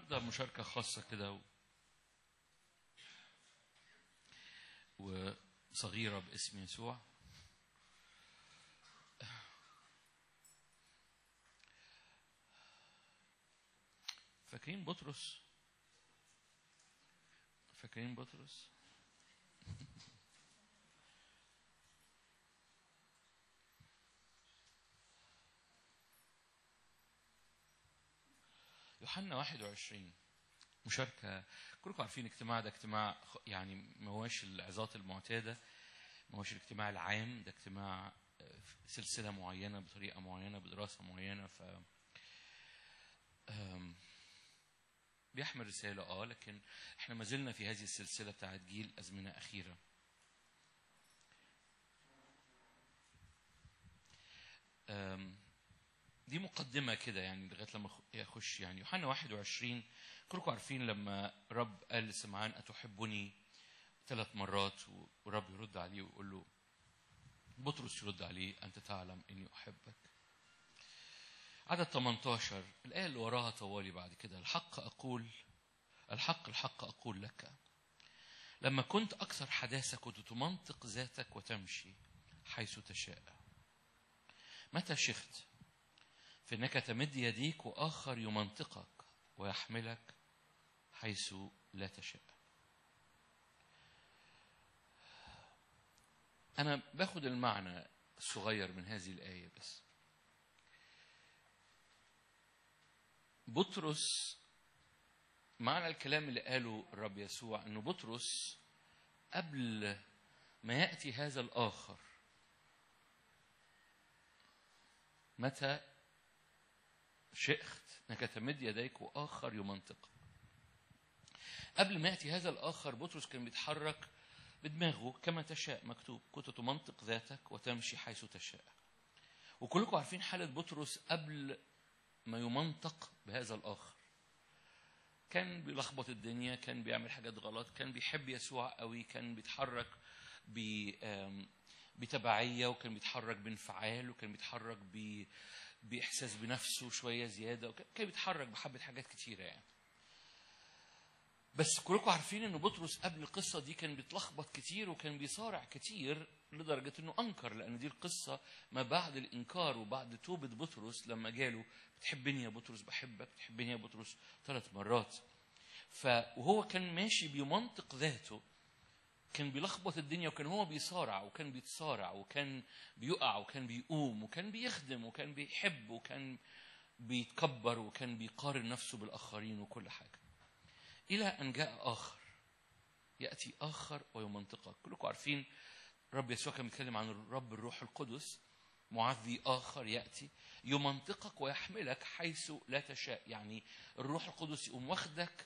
النهارده مشاركة خاصة كده و... وصغيرة باسم يسوع فاكرين بطرس فاكرين بطرس يوحنا 21 مشاركة كلكم عارفين اجتماع ده اجتماع خ- يعني ما هوش العظات المعتادة ما هوش الاجتماع العام ده اجتماع آه، في سلسلة معينة بطريقة معينة بدراسة معينة ف آم، بيحمل رسالة اه لكن احنا ما زلنا في هذه السلسلة بتاعت جيل أزمنة أخيرة آم، دي مقدمة كده يعني لغاية لما أخ- يخش يعني يوحنا 21 كلكم عارفين لما رب قال لسمعان أتحبني ثلاث مرات و- ورب يرد عليه ويقول له بطرس يرد عليه أنت تعلم إني أحبك عدد 18 الآية اللي وراها طوالي بعد كده الحق أقول الحق الحق أقول لك لما كنت أكثر حداثة كنت تمنطق ذاتك وتمشي حيث تشاء متى شخت فإنك تمد يديك وآخر يمنطقك ويحملك حيث لا تشاء أنا باخد المعنى الصغير من هذه الآية بس بطرس معنى الكلام اللي قاله الرب يسوع انه بطرس قبل ما ياتي هذا الاخر متى شئت انك تمد يديك واخر يمنطق قبل ما ياتي هذا الاخر بطرس كان بيتحرك بدماغه كما تشاء مكتوب كنت تمنطق ذاتك وتمشي حيث تشاء وكلكم عارفين حالة بطرس قبل ما يمنطق بهذا الآخر كان بيلخبط الدنيا كان بيعمل حاجات غلط كان بيحب يسوع قوي كان بيتحرك ب آم، بتبعية وكان بيتحرك بانفعال وكان بيتحرك ب... بإحساس بنفسه شوية زيادة وكان كان بيتحرك بحبة حاجات كتيرة يعني بس كلكم عارفين ان بطرس قبل القصه دي كان بيتلخبط كتير وكان بيصارع كتير لدرجه انه انكر لان دي القصه ما بعد الانكار وبعد توبه بطرس لما جاله بتحبني يا بطرس بحبك بتحبني يا بطرس ثلاث مرات ف وهو كان ماشي بمنطق ذاته كان بيلخبط الدنيا وكان هو بيصارع وكان بيتصارع وكان بيقع وكان بيقوم وكان بيخدم وكان بيحب وكان بيتكبر وكان بيقارن نفسه بالاخرين وكل حاجه إلى أن جاء آخر يأتي آخر ويمنطقك كلكم عارفين رب يسوع كان بيتكلم عن الرب الروح القدس معذي آخر يأتي يمنطقك ويحملك حيث لا تشاء يعني الروح القدس يقوم واخدك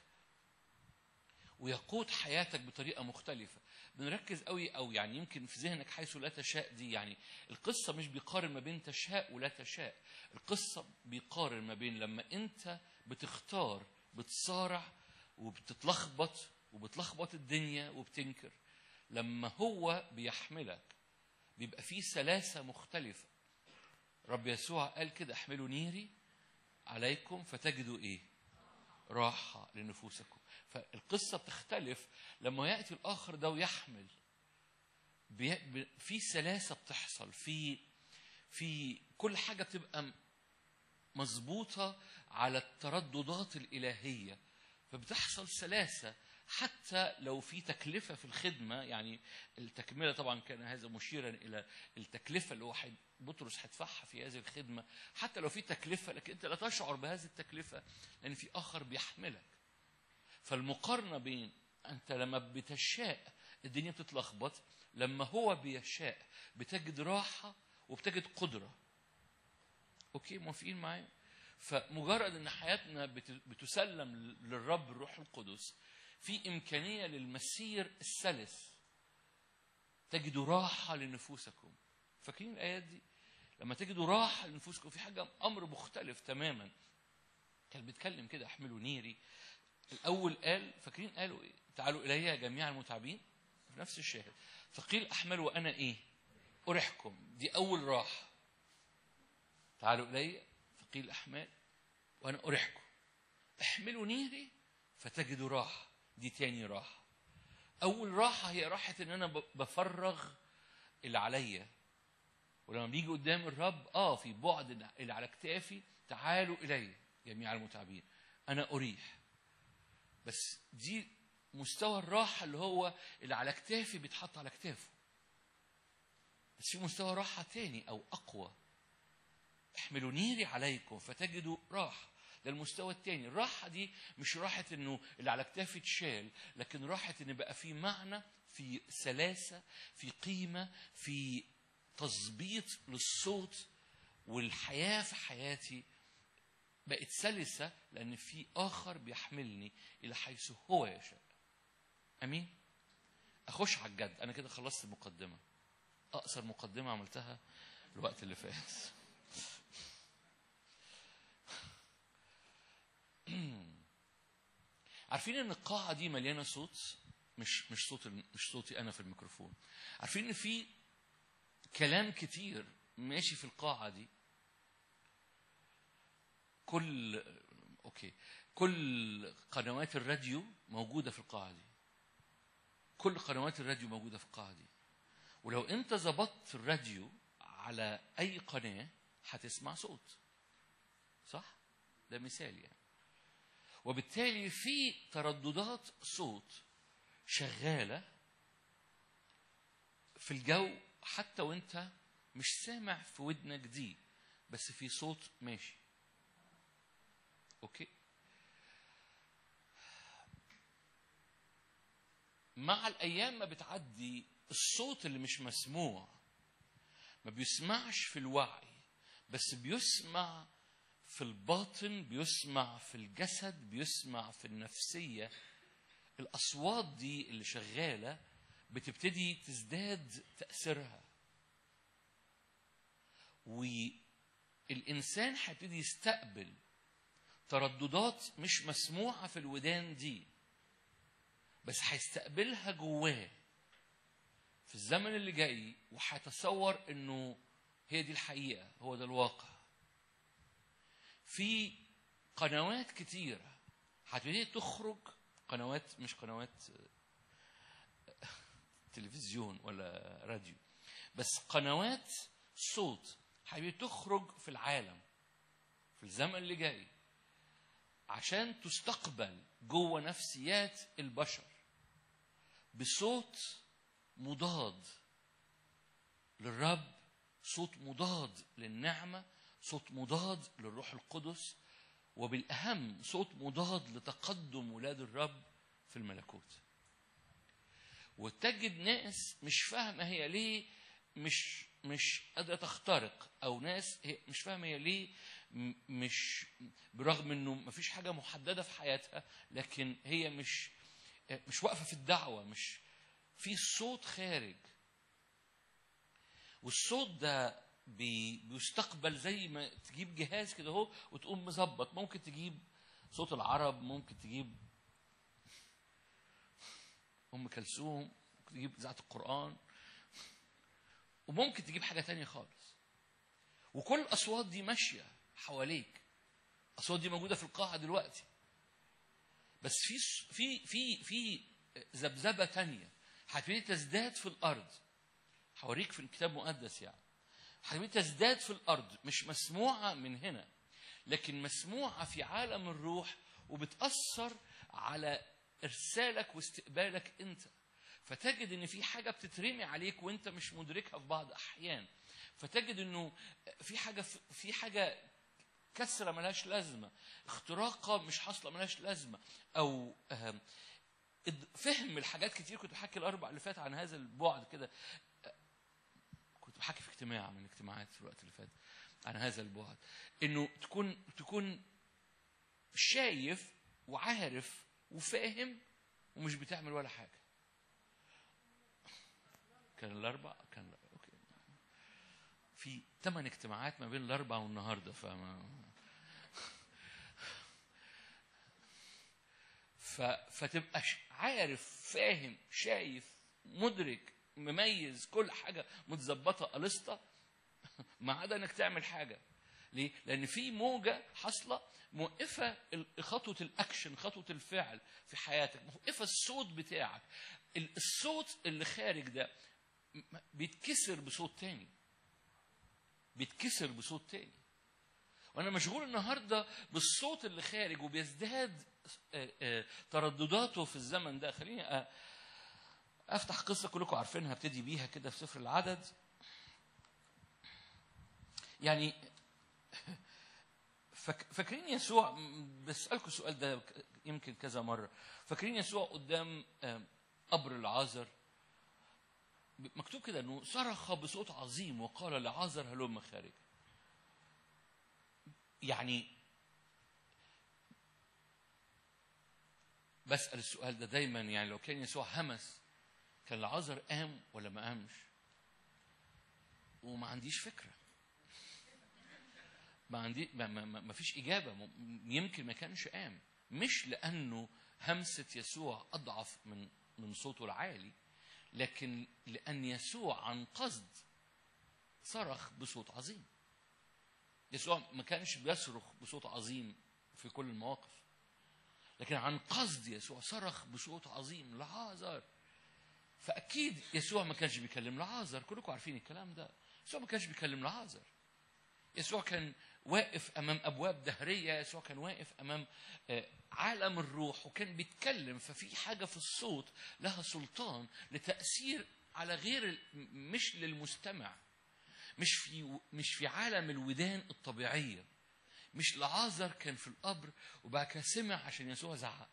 ويقود حياتك بطريقة مختلفة بنركز قوي أو يعني يمكن في ذهنك حيث لا تشاء دي يعني القصة مش بيقارن ما بين تشاء ولا تشاء القصة بيقارن ما بين لما أنت بتختار بتصارع وبتتلخبط وبتلخبط الدنيا وبتنكر لما هو بيحملك بيبقى فيه سلاسة مختلفة رب يسوع قال كده احملوا نيري عليكم فتجدوا ايه راحة لنفوسكم فالقصة بتختلف لما يأتي الآخر ده ويحمل بي... ب... في سلاسة بتحصل في في كل حاجة بتبقى مظبوطة على الترددات الإلهية فبتحصل سلاسة حتى لو في تكلفة في الخدمة يعني التكملة طبعا كان هذا مشيرا إلى التكلفة اللي هو حي- بطرس هيدفعها في هذه الخدمة حتى لو في تكلفة لكن أنت لا تشعر بهذه التكلفة لأن في آخر بيحملك فالمقارنة بين أنت لما بتشاء الدنيا بتتلخبط لما هو بيشاء بتجد راحة وبتجد قدرة أوكي موافقين معايا فمجرد ان حياتنا بت- بتسلم للرب الروح القدس في امكانيه للمسير السلس تجدوا راحه لنفوسكم فاكرين الايات دي لما تجدوا راحه لنفوسكم في حاجه امر مختلف تماما كان بيتكلم كده احملوا نيري الاول قال فاكرين قالوا ايه تعالوا الي يا جميع المتعبين في نفس الشاهد فقيل احمل وانا ايه اريحكم دي اول راحه تعالوا الي ثقيل الاحمال وانا اريحكم احملوا نيري فتجدوا راحة دي تاني راحة أول راحة هي راحة إن أنا ب- بفرغ اللي عليا ولما بيجي قدام الرب اه في بعد اللي على كتافي تعالوا إلي جميع المتعبين أنا أريح بس دي مستوى الراحة اللي هو اللي على كتافي بيتحط على كتافه بس في مستوى راحة تاني أو أقوى احملوا نيري عليكم فتجدوا راحة ده المستوى التاني الراحة دي مش راحة انه اللي على كتافي اتشال لكن راحة ان بقى في معنى في سلاسة في قيمة في تظبيط للصوت والحياة في حياتي بقت سلسة لأن في آخر بيحملني إلى حيث هو يشاء أمين أخش على الجد أنا كده خلصت المقدمة أقصر مقدمة عملتها الوقت اللي فات عارفين ان القاعه دي مليانه صوت مش مش صوت مش صوتي انا في الميكروفون عارفين ان في كلام كتير ماشي في القاعه دي كل اوكي كل قنوات الراديو موجوده في القاعه دي كل قنوات الراديو موجوده في القاعه دي ولو انت ظبطت الراديو على اي قناه هتسمع صوت صح ده مثال يعني وبالتالي في ترددات صوت شغاله في الجو حتى وانت مش سامع في ودنك دي بس في صوت ماشي اوكي مع الايام ما بتعدي الصوت اللي مش مسموع ما بيسمعش في الوعي بس بيسمع في الباطن بيسمع في الجسد بيسمع في النفسية الأصوات دي اللي شغالة بتبتدي تزداد تأثيرها والإنسان هيبتدي يستقبل ترددات مش مسموعة في الودان دي بس هيستقبلها جواه في الزمن اللي جاي وهيتصور انه هي دي الحقيقة هو ده الواقع في قنوات كتيرة هتبتدي تخرج قنوات مش قنوات تلفزيون ولا راديو بس قنوات صوت هتبتدي تخرج في العالم في الزمن اللي جاي عشان تستقبل جوه نفسيات البشر بصوت مضاد للرب صوت مضاد للنعمه صوت مضاد للروح القدس وبالاهم صوت مضاد لتقدم ولاد الرب في الملكوت وتجد ناس مش فاهمه هي ليه مش مش قادره تخترق او ناس هي مش فاهمه هي ليه م- مش برغم انه مفيش حاجه محدده في حياتها لكن هي مش مش واقفه في الدعوه مش في صوت خارج والصوت ده بي- بيستقبل زي ما تجيب جهاز كده اهو وتقوم مظبط ممكن تجيب صوت العرب ممكن تجيب ام كلثوم ممكن تجيب اذاعه القران وممكن تجيب حاجه تانية خالص وكل الاصوات دي ماشيه حواليك الاصوات دي موجوده في القاعه دلوقتي بس في في في في ذبذبه تانية هتبتدي تزداد في الارض هوريك في الكتاب المقدس يعني هتبتدي تزداد في الارض مش مسموعه من هنا لكن مسموعه في عالم الروح وبتاثر على ارسالك واستقبالك انت فتجد ان في حاجه بتترمي عليك وانت مش مدركها في بعض احيان فتجد انه في حاجه في حاجه كسره ملهاش لازمه اختراقه مش حاصله ملهاش لازمه او آم، إد- فهم الحاجات كتير كنت بحكي الاربع اللي فات عن هذا البعد كده كنت بحكي في اجتماع من الاجتماعات في الوقت اللي فات عن هذا البعد انه تكون تكون شايف وعارف وفاهم ومش بتعمل ولا حاجه كان الاربع كان اوكي في ثمان اجتماعات ما بين الاربع والنهارده فما ف... فتبقى ش- عارف فاهم شايف مدرك مميز كل حاجه متظبطه قلصه ما عدا انك تعمل حاجه ليه؟ لأن في موجة حاصلة موقفة ال- خطوة الأكشن خطوة الفعل في حياتك موقفة الصوت بتاعك ال- الصوت اللي خارج ده م- بيتكسر بصوت تاني بيتكسر بصوت تاني وانا مشغول النهارده بالصوت اللي خارج وبيزداد آه، آه، تردداته في الزمن ده خليني أ- افتح قصه كلكم عارفينها ابتدي بيها كده في سفر العدد يعني فاك- فاكرين يسوع م- بسألكم السؤال ده ك- يمكن كذا مرة فاكرين يسوع قدام آم، قبر العازر مكتوب كده انه صرخ بصوت عظيم وقال لعازر هلم خارج يعني بسأل السؤال ده دايما يعني لو كان يسوع همس كان لعازر قام ولا ما قامش وما عنديش فكره ما عندي ما, ما, ما ما فيش اجابه م- يمكن ما كانش قام مش لانه همسه يسوع اضعف من من صوته العالي لكن لان يسوع عن قصد صرخ بصوت عظيم يسوع ما كانش بيصرخ بصوت عظيم في كل المواقف لكن عن قصد يسوع صرخ بصوت عظيم لعازر فاكيد يسوع ما كانش بيكلم لعازر كلكم عارفين الكلام ده يسوع ما كانش بيكلم لعازر يسوع كان واقف امام ابواب دهريه يسوع كان واقف امام آه، عالم الروح وكان بيتكلم ففي حاجه في الصوت لها سلطان لتاثير على غير ال- م- مش للمستمع مش في مش في عالم الودان الطبيعيه مش لعازر كان في القبر وبعد كده سمع عشان يسوع زعق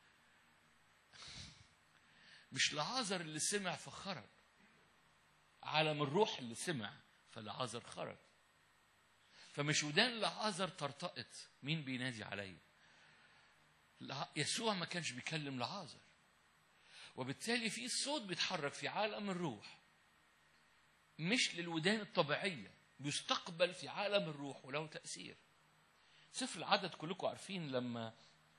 مش لعازر اللي سمع فخرج عالم الروح اللي سمع فلعازر خرج فمش ودان لعازر ترتقط مين بينادي عليا لع- يسوع ما كانش بيكلم لعازر وبالتالي في صوت بيتحرك في عالم الروح مش للودان الطبيعية بيستقبل في عالم الروح وله تأثير سفر العدد كلكم عارفين لما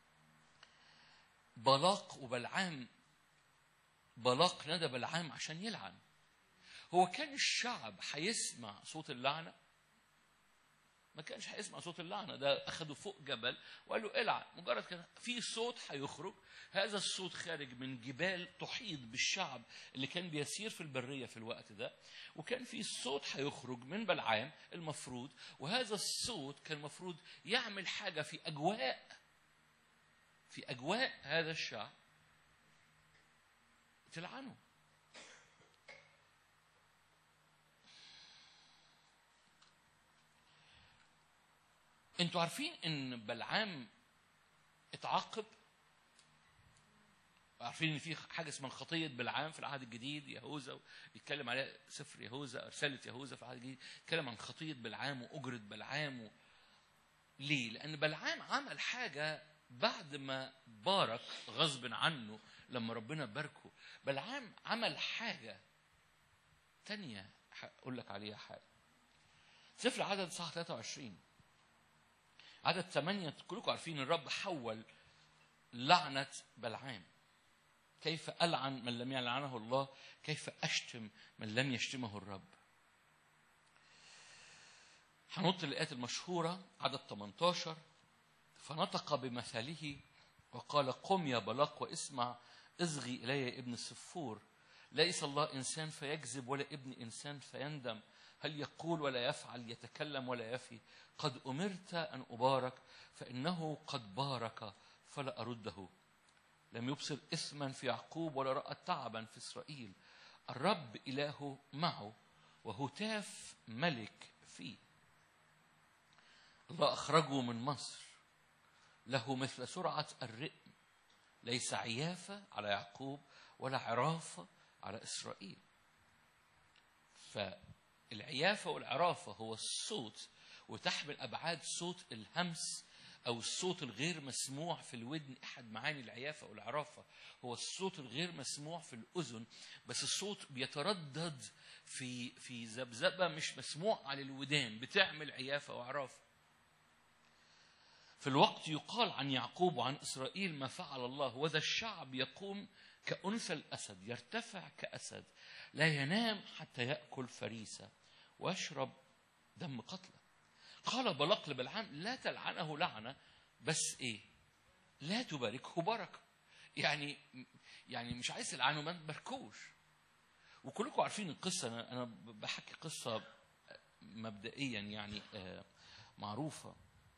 بلاق وبلعام بلاق نادى بلعام عشان يلعن هو كان الشعب هيسمع صوت اللعنه ما كانش هيسمع صوت اللعنه ده اخده فوق جبل وقال له العن مجرد كان في صوت هيخرج هذا الصوت خارج من جبال تحيط بالشعب اللي كان بيسير في البريه في الوقت ده وكان في صوت هيخرج من بلعام المفروض وهذا الصوت كان المفروض يعمل حاجه في اجواء في اجواء هذا الشعب تلعنه انتوا عارفين ان بلعام اتعاقب عارفين ان في حاجه اسمها خطيه بلعام في العهد الجديد يهوذا بيتكلم عليها سفر يهوذا رساله يهوذا في العهد الجديد بيتكلم عن خطيه بلعام واجره بلعام و... ليه؟ لان بلعام عمل حاجه بعد ما بارك غصب عنه لما ربنا باركه بلعام عمل حاجه تانية هقول لك عليها حاجه سفر عدد صح 23 عدد ثمانية كلكم عارفين الرب حول لعنة بلعام كيف ألعن من لم يلعنه الله كيف أشتم من لم يشتمه الرب هنط الآيات المشهورة عدد 18 فنطق بمثله وقال قم يا بلاق واسمع اصغي إلي يا ابن السفور ليس الله إنسان فيكذب ولا ابن إنسان فيندم هل يقول ولا يفعل يتكلم ولا يفي قد أمرت أن أبارك فإنه قد بارك فلا أرده لم يبصر إثما في يعقوب ولا رأى تعبا في إسرائيل الرب إله معه وهتاف ملك فيه الله أخرجه من مصر له مثل سرعة الرئم ليس عيافة على يعقوب ولا عرافة على إسرائيل فالعيافة والعرافة هو الصوت وتحمل أبعاد صوت الهمس أو الصوت الغير مسموع في الودن أحد معاني العيافة والعرافة هو الصوت الغير مسموع في الأذن بس الصوت بيتردد في في ذبذبة مش مسموع على الودان بتعمل عيافة وعرافة في الوقت يقال عن يعقوب وعن إسرائيل ما فعل الله وذا الشعب يقوم كأنثى الأسد يرتفع كأسد لا ينام حتى يأكل فريسة ويشرب دم قتلى قال بلاق لبلعام لا تلعنه لعنه بس ايه لا تباركه بركه يعني يعني مش عايز تلعنه ما تباركوش وكلكم عارفين القصه انا انا بحكي قصه مبدئيا يعني آه، معروفه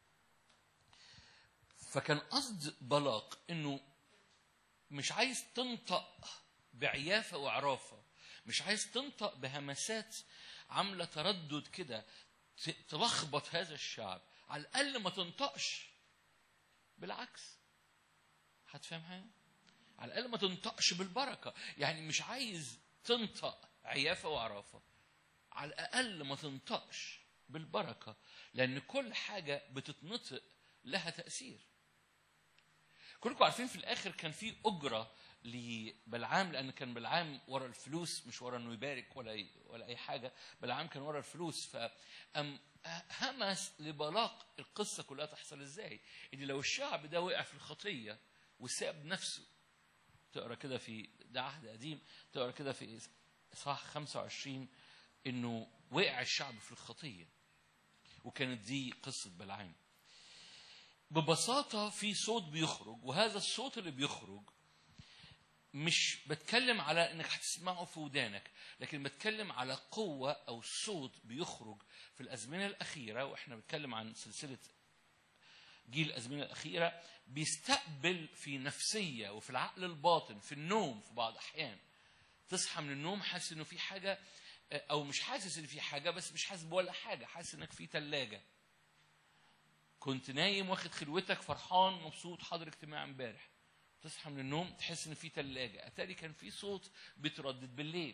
فكان قصد بلاق انه مش عايز تنطق بعيافه وعرافه مش عايز تنطق بهمسات عامله تردد كده ت- تلخبط هذا الشعب على الاقل ما تنطقش بالعكس هتفهم حاجه على الاقل ما تنطقش بالبركه يعني مش عايز تنطق عيافه وعرافه على الاقل ما تنطقش بالبركه لان كل حاجه بتتنطق لها تاثير كلكم عارفين في الاخر كان في اجره لبلعام لان كان بلعام ورا الفلوس مش ورا انه يبارك ولا ي- ولا اي حاجه بلعام كان ورا الفلوس فأم همس لبلاق القصه كلها تحصل ازاي ان لو الشعب ده وقع في الخطيه وساب نفسه تقرا كده في ده عهد قديم تقرا كده في اصحاح 25 انه وقع الشعب في الخطيه وكانت دي قصه بلعام ببساطة في صوت بيخرج وهذا الصوت اللي بيخرج مش بتكلم على انك هتسمعه في ودانك لكن بتكلم على قوة او صوت بيخرج في الازمنة الاخيرة واحنا بنتكلم عن سلسلة جيل الازمنة الاخيرة بيستقبل في نفسية وفي العقل الباطن في النوم في بعض احيان تصحى من النوم حاسس انه في حاجة او مش حاسس ان في حاجة بس مش حاسس بولا حاجة حاسس انك في ثلاجة كنت نايم واخد خلوتك فرحان مبسوط حاضر اجتماع امبارح تصحى من النوم تحس ان في ثلاجه اتاري كان في صوت بيتردد بالليل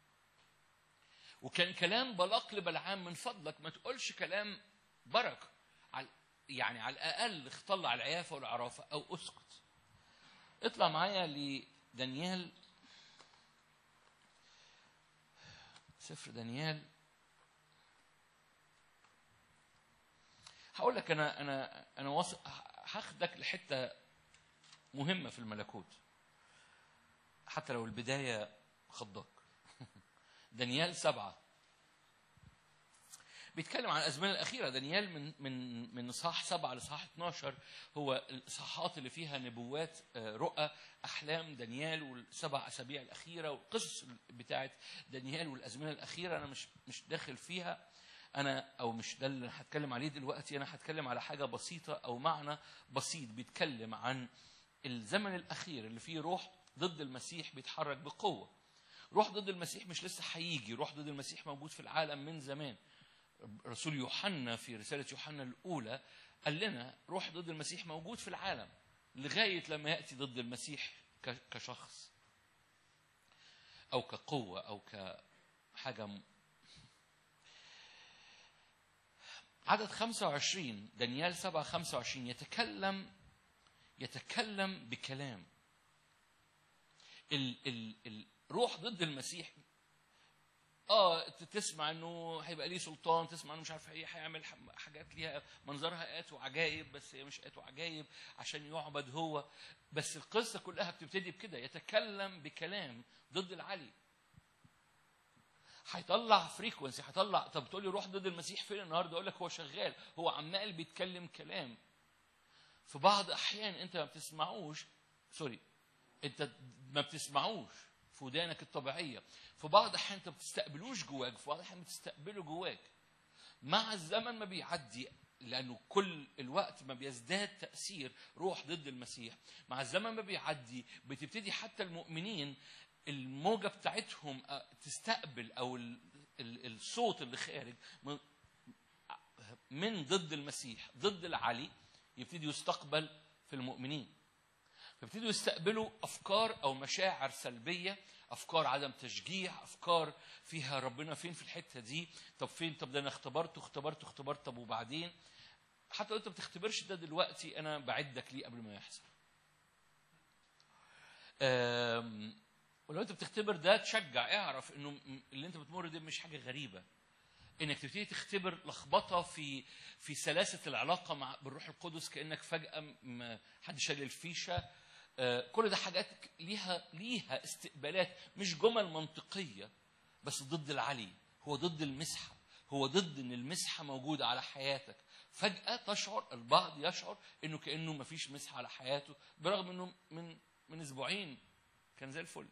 وكان كلام بلاق لبلعام من فضلك ما تقولش كلام بركه على يعني على الاقل اختلع العيافه والعرافه او اسكت اطلع معايا لدانيال سفر دانيال هقول لك انا انا انا واثق هاخدك لحته مهمه في الملكوت حتى لو البدايه خضاك دانيال سبعه بيتكلم عن الازمنه الاخيره دانيال من من من اصحاح سبعه لاصحاح 12 هو الاصحاحات اللي فيها نبوات آه، رؤى احلام دانيال والسبع اسابيع الاخيره والقصص بتاعت دانيال والازمنه الاخيره انا مش مش داخل فيها انا او مش ده اللي هتكلم عليه دلوقتي انا هتكلم على حاجه بسيطه او معنى بسيط بيتكلم عن الزمن الاخير اللي فيه روح ضد المسيح بيتحرك بقوه روح ضد المسيح مش لسه هيجي روح ضد المسيح موجود في العالم من زمان رسول يوحنا في رساله يوحنا الاولى قال لنا روح ضد المسيح موجود في العالم لغايه لما ياتي ضد المسيح ك- كشخص او كقوه او كحاجه م- عدد 25 دانيال 7 25 يتكلم يتكلم بكلام ال ال الروح ضد المسيح اه ت- تسمع انه هيبقى ليه سلطان تسمع انه مش عارف ايه هيعمل ح- حاجات ليها منظرها ايات وعجائب بس هي مش ايات وعجائب عشان يعبد هو بس القصه كلها بتبتدي بكده يتكلم بكلام ضد العلي هيطلع فريكونسي هيطلع طب تقول لي روح ضد المسيح فين النهارده اقول لك هو شغال هو عمال بيتكلم كلام في بعض احيان انت ما بتسمعوش سوري انت ما بتسمعوش في ودانك الطبيعيه في بعض الاحيان انت ما بتستقبلوش جواك في بعض الاحيان بتستقبله جواك مع الزمن ما بيعدي لانه كل الوقت ما بيزداد تاثير روح ضد المسيح مع الزمن ما بيعدي بتبتدي حتى المؤمنين الموجه بتاعتهم آه، تستقبل او ال- ال- الصوت اللي خارج من- من ضد المسيح ضد العلي يبتدي يستقبل في المؤمنين فابتدوا يستقبلوا افكار او مشاعر سلبيه افكار عدم تشجيع افكار فيها ربنا فين في الحته دي طب فين طب ده انا اختبرته اختبرته اختبرت طب وبعدين حتى لو انت ما بتختبرش ده دلوقتي انا بعدك ليه قبل ما يحصل أم، ولو انت بتختبر ده تشجع اعرف انه م- اللي انت بتمر ده مش حاجه غريبه انك تبتدي تختبر لخبطه في في سلاسه العلاقه مع بالروح القدس كانك فجاه م- حد شال الفيشه آه، كل ده حاجات ليها ليها استقبالات مش جمل منطقيه بس ضد العلي هو ضد المسحه هو ضد ان المسحه موجوده على حياتك فجاه تشعر البعض يشعر انه كانه مفيش مسحه على حياته برغم انه من من اسبوعين كان زي الفل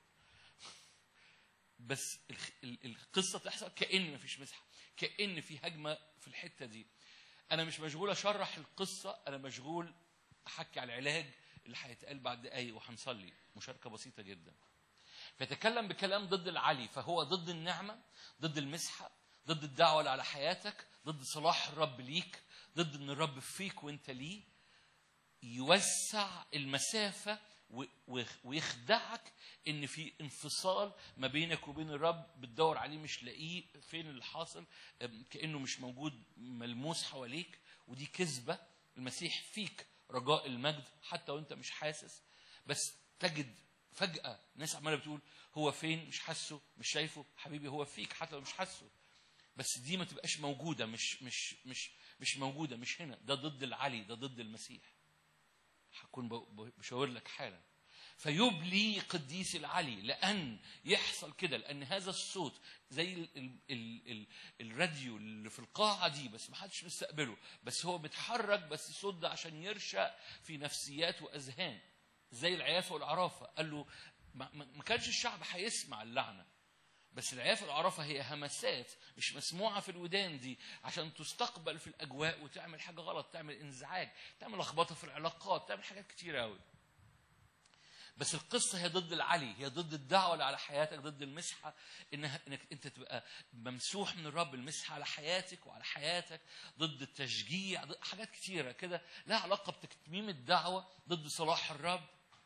بس الخ- ال- القصه تحصل كان مفيش مسحه كان في هجمه في الحته دي انا مش مشغول اشرح القصه انا مشغول احكي على العلاج اللي هيتقال بعد دقايق وهنصلي مشاركه بسيطه جدا فيتكلم بكلام ضد العلي فهو ضد النعمه ضد المسحه ضد الدعوه اللي على حياتك ضد صلاح الرب ليك ضد ان الرب فيك وانت ليه يوسع المسافة و- و- ويخدعك ان في انفصال ما بينك وبين الرب بتدور عليه مش لاقيه فين اللي حاصل أم، كانه مش موجود ملموس حواليك ودي كذبه المسيح فيك رجاء المجد حتى وانت مش حاسس بس تجد فجاه ناس عماله بتقول هو فين مش حاسه مش شايفه حبيبي هو فيك حتى لو مش حاسه بس دي ما تبقاش موجوده مش مش مش مش موجوده مش هنا ده ضد العلي ده ضد المسيح هكون ب- ب- بشاور لك حالا فيبلي قديس العلي لان يحصل كده لان هذا الصوت زي ال ال ال ال الراديو اللي في القاعه دي بس ما حدش مستقبله بس هو متحرك بس الصوت ده عشان يرشق في نفسيات واذهان زي العيافه والعرافه قال له ما, ما ما كانش الشعب هيسمع اللعنه بس العيافه والعرافه هي همسات مش مسموعه في الودان دي عشان تستقبل في الاجواء وتعمل حاجه غلط تعمل انزعاج تعمل لخبطه في العلاقات تعمل حاجات كتير قوي بس القصه هي ضد العلي هي ضد الدعوه اللي على حياتك ضد المسحه انها انك انت تبقى ممسوح من الرب المسحه على حياتك وعلى حياتك ضد التشجيع ضد حاجات كتيره كده لها علاقه بتكميم الدعوه ضد صلاح الرب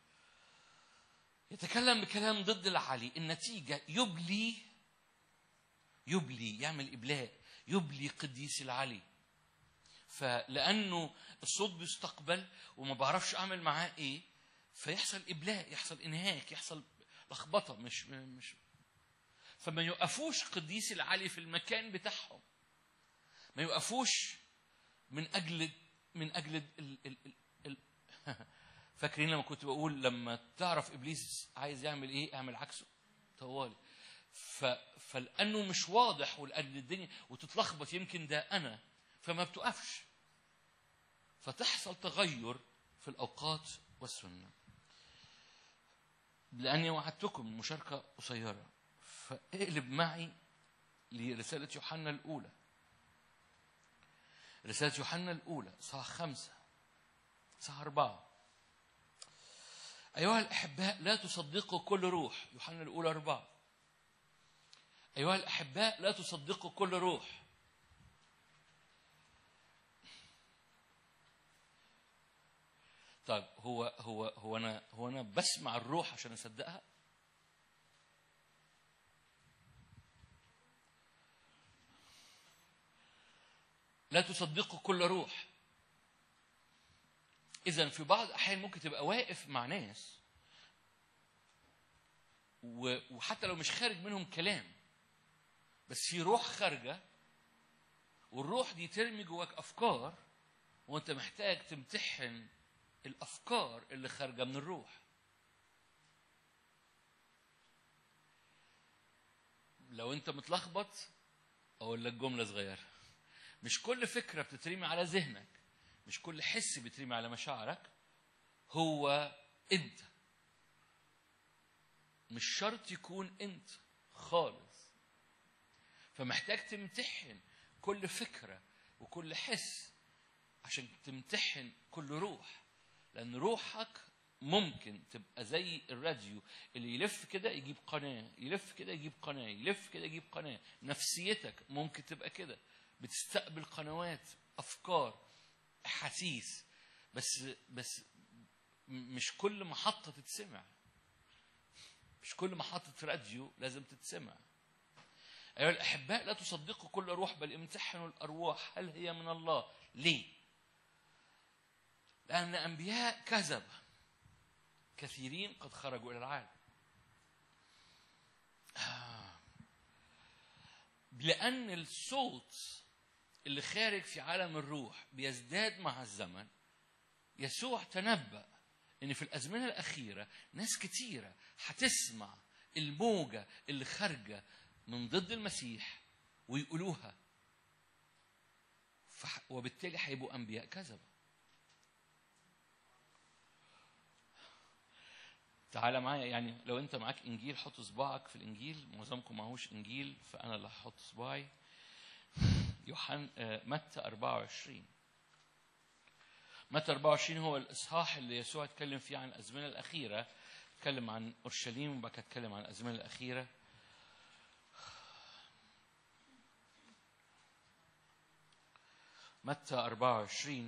يتكلم بكلام ضد العلي النتيجه يبلي يبلي يعمل ابلاء يبلي قديس العلي فلانه الصوت بيستقبل وما بعرفش اعمل معاه ايه فيحصل ابلاء يحصل انهاك يحصل لخبطه مش مش فما يوقفوش قديس العلي في المكان بتاعهم ما يوقفوش من اجل من اجل ال ال ال ال فاكرين لما كنت بقول لما تعرف ابليس عايز يعمل ايه اعمل عكسه طوالي ف... فلانه مش واضح ولان الدنيا وتتلخبط يمكن ده انا فما بتقفش فتحصل تغير في الاوقات والسنه لاني وعدتكم مشاركه قصيره فاقلب معي لرساله يوحنا الاولى رساله يوحنا الاولى صح خمسه صح اربعه أيها الأحباء لا تصدقوا كل روح يوحنا الأولى أربعة أيها الأحباء لا تصدقوا كل روح طيب هو هو هو أنا هو أنا بسمع الروح عشان أصدقها؟ لا تصدقوا كل روح إذا في بعض الأحيان ممكن تبقى واقف مع ناس و- وحتى لو مش خارج منهم كلام بس في روح خارجة والروح دي ترمي جواك أفكار وأنت محتاج تمتحن الأفكار اللي خارجة من الروح لو أنت متلخبط أقول لك جملة صغيرة مش كل فكرة بتترمي على ذهنك مش كل حس بيترمي على مشاعرك هو انت مش شرط يكون انت خالص فمحتاج تمتحن كل فكرة وكل حس عشان تمتحن كل روح لأن روحك ممكن تبقى زي الراديو اللي يلف كده يجيب قناة يلف كده يجيب قناة يلف كده يجيب قناة نفسيتك ممكن تبقى كده بتستقبل قنوات أفكار احاسيس بس بس م- مش كل محطه تتسمع مش كل محطه راديو لازم تتسمع ايها الاحباء لا تصدقوا كل روح بل امتحنوا الارواح هل هي من الله ليه لان انبياء كذب كثيرين قد خرجوا الى العالم آه. لان الصوت اللي خارج في عالم الروح بيزداد مع الزمن يسوع تنبأ ان في الازمنه الاخيره ناس كتيره هتسمع الموجه اللي خارجه من ضد المسيح ويقولوها فح- وبالتالي هيبقوا انبياء كذبه تعالى معايا يعني لو انت معاك انجيل حط صباعك في الانجيل معظمكم معهوش انجيل فانا اللي هحط صباعي يوحنا آه، متى 24 متى 24 هو الاصحاح اللي يسوع اتكلم فيه عن الازمنه الاخيره اتكلم عن اورشليم وبعد كده اتكلم عن الازمنه الاخيره متى 24